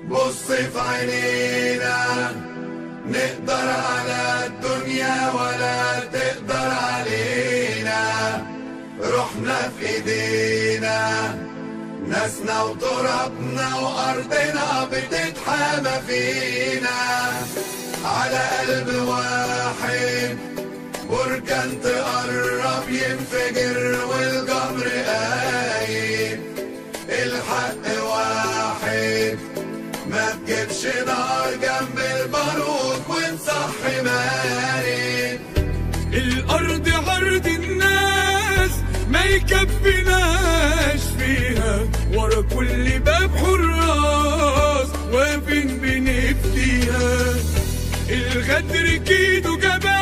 بص في عينينا نقدر على الدنيا ولا تقدر علينا روحنا في ايدينا ناسنا وترابنا وارضنا بتتحامى فينا على قلب واحد بركان تقرب ينفجر والجمر قايم الحق واحد ما تجيبش نار جنب البارود ونصحي مارد الأرض عرض الناس ما يكفيناش فيها ورا كل باب حراس واقفين بنفديها الغدر كيدو جبال